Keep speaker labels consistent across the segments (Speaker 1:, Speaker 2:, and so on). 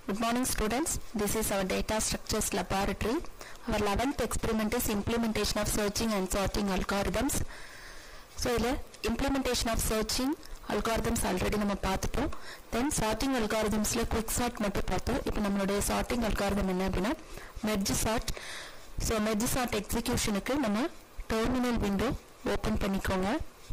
Speaker 1: Good morning students. This is our data structures laboratory. Our 11th experiment is implementation of searching and sorting algorithms. So இதில் implementation of searching algorithms already நம்ம பார்த்துட்டோம் then sorting அல்காரிதம்ஸில் quick sort மட்டும் பார்த்தோம் இப்போ நம்மளுடைய sorting algorithm என்ன அப்படின்னா merge sort so merge sort எக்ஸிக்யூஷனுக்கு நம்ம டெர்மினல் விண்டோ ஓப்பன் பண்ணிக்கோங்க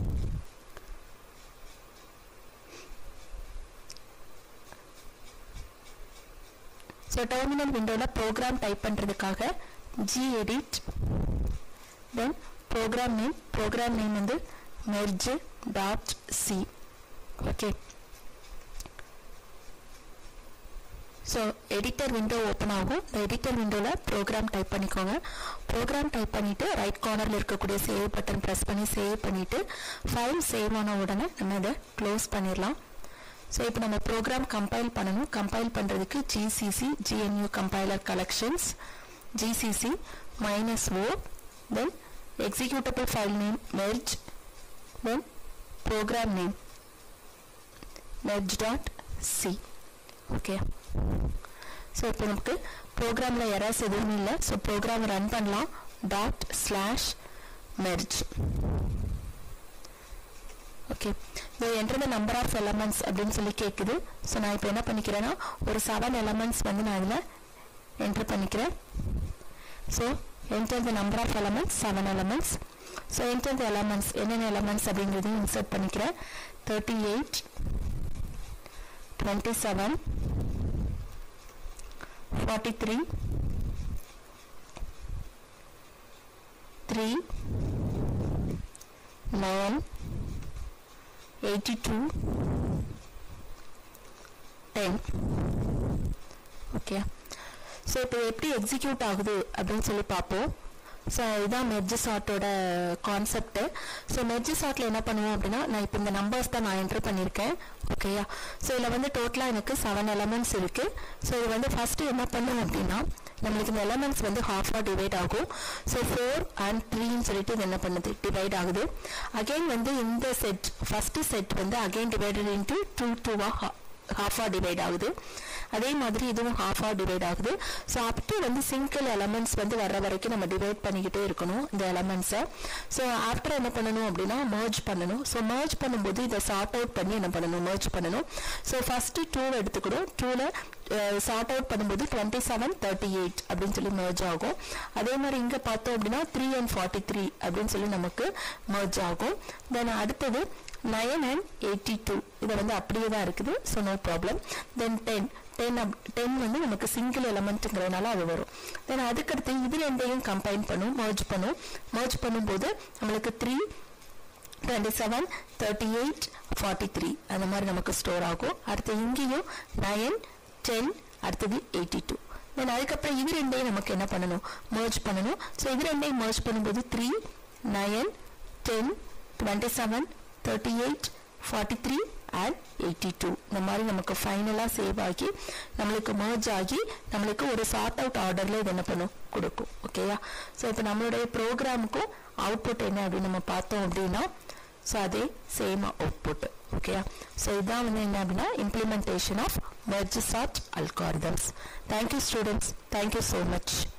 Speaker 1: ஸோ டெர்மினல் விண்டோவில் ப்ரோக்ராம் டைப் பண்ணுறதுக்காக G edit then program name program name வந்து merge dot C okay so editor window open ஆகும் இந்த எடிட்டர் விண்டோவில் ப்ரோக்ராம் டைப் பண்ணிக்கோங்க ப்ரோக்ராம் டைப் பண்ணிவிட்டு ரைட் கார்னரில் இருக்கக்கூடிய சேவ் பட்டன் ப்ரெஸ் பண்ணி சேவ் பண்ணிவிட்டு ஃபைல் சேவ் ஆன உடனே நம்ம இதை க்ளோஸ் பண்ணிடலாம் ஸோ இப்போ நம்ம ப்ரோக்ராம் கம்பைல் பண்ணணும் கம்பைல் பண்ணுறதுக்கு GCC GNU compiler collections GCC minus O then executable file name merge then program name merge dot C okay so இப்போ நமக்கு ப்ரோக்ராமில் எரர்ஸ் எதுவும் இல்லை ஸோ ப்ரோக்ராம் ரன் பண்ணலாம் டாட் ஸ்லாஷ் மெர்ஜ் ஓகே இது enter the number of elements அப்படின்னு சொல்லி கேட்குது ஸோ நான் இப்போ என்ன பண்ணிக்கிறேன்னா ஒரு செவன் எலமெண்ட்ஸ் வந்து நான் இதில் என்டர் பண்ணிக்கிறேன் so enter the number of elements seven elements so enter the elements என்னென்ன எலமெண்ட்ஸ் அப்படிங்கிறதையும் இன்சர்ட் பண்ணிக்கிறேன் thirty eight twenty seven forty three three nine 82 10 okay so இப்போ எப்படி எக்ஸிக்யூட் ஆகுது அப்படின்னு சொல்லி பார்ப்போம் ஸோ இதுதான் மெர்ஜ் சார்ட்டோட கான்செப்ட்டு ஸோ மெர்ஜ் சார்ட்டில் என்ன பண்ணுவோம் அப்படின்னா நான் இப்போ இந்த நம்பர்ஸ் தான் நான் என்ட்ரு பண்ணியிருக்கேன் ஓகேயா ஸோ இதில் வந்து டோட்டலாக எனக்கு செவன் எலமெண்ட்ஸ் இருக்குது ஸோ இது வந்து ஃபஸ்ட்டு என்ன பண்ணும் அப்படின்னா நம்மளுக்கு இந்த எலமெண்ட்ஸ் வந்து ஹாஃபாக டிவைட் ஆகும் ஸோ ஃபோர் அண்ட் த்ரீன்னு சொல்லிட்டு இது என்ன பண்ணுது டிவைட் ஆகுது அகெயின் வந்து இந்த செட் ஃபஸ்ட்டு செட் வந்து அகெயின் டிவைடட் இன்ட்டு டூ டூவாக ஹாஃபாக டிவைட் ஆகுது அதே மாதிரி இதுவும் ஹாஃபாக டிவைட் ஆகுது ஸோ அப் டு வந்து சிங்கிள் எலமெண்ட்ஸ் வந்து வர்ற வரைக்கும் நம்ம டிவைட் பண்ணிக்கிட்டே இருக்கணும் இந்த எலமெண்ட்ஸை ஸோ ஆஃப்டர் என்ன பண்ணணும் அப்படின்னா மர்ஜ் பண்ணணும் ஸோ மர்ஜ் பண்ணும்போது இதை சார்ட் அவுட் பண்ணி என்ன பண்ணணும் மர்ஜ் பண்ணணும் ஸோ ஃபஸ்ட்டு டூவை எடுத்துக்கணும் டூவில் சார்ட் அவுட் பண்ணும்போது டுவெண்ட்டி செவன் தேர்ட்டி எயிட் அப்படின்னு சொல்லி மர்ஜ் ஆகும் அதே மாதிரி இங்கே பார்த்தோம் அப்படின்னா த்ரீ அண்ட் ஃபார்ட்டி த்ரீ அப்படின்னு சொல்லி நமக்கு மர்ஜ் ஆகும் தென் அடுத்தது நைன் அண்ட் எயிட்டி டூ இது வந்து அப்படியே தான் இருக்குது so no problem then ten ten up ten வந்து நமக்கு சிங்கிள் எலமெண்ட்டுங்கிறதுனால அது வரும் தென் அதுக்கடுத்து இது ரெண்டையும் கம்பைன் பண்ணும் மர்ஜ் பண்ணும் மர்ஜ் பண்ணும்போது நம்மளுக்கு three twenty seven thirty eight forty three அந்த மாதிரி நமக்கு ஸ்டோர் ஆகும் அடுத்து இங்கேயும் நயன் டென் அடுத்தது எயிட்டி டூ தென் அதுக்கப்புறம் இது ரெண்டையும் நமக்கு என்ன பண்ணணும் மர்ஜ் பண்ணணும் ஸோ இது ரெண்டையும் மர்ஜ் பண்ணும்போது three nine ten twenty seven thirty eight forty three and eighty two இந்த மாதிரி நமக்கு ஃபைனலாக சேவ் ஆகி நம்மளுக்கு மர்ஜ் ஆகி நம்மளுக்கு ஒரு சார்ட் அவுட் ஆர்டரில் இது என்ன பண்ணும் கொடுக்கும் ஓகேயா ஸோ இப்போ நம்மளுடைய ப்ரோக்ராமுக்கும் அவுட்புட் என்ன அப்படின்னு நம்ம பார்த்தோம் அப்படின்னா ஸோ அதே சேம் அவுட்புட் ஓகேயா ஸோ இதான் வந்து என்ன அப்படின்னா implementation of merge sort algorithms thank you students thank you so much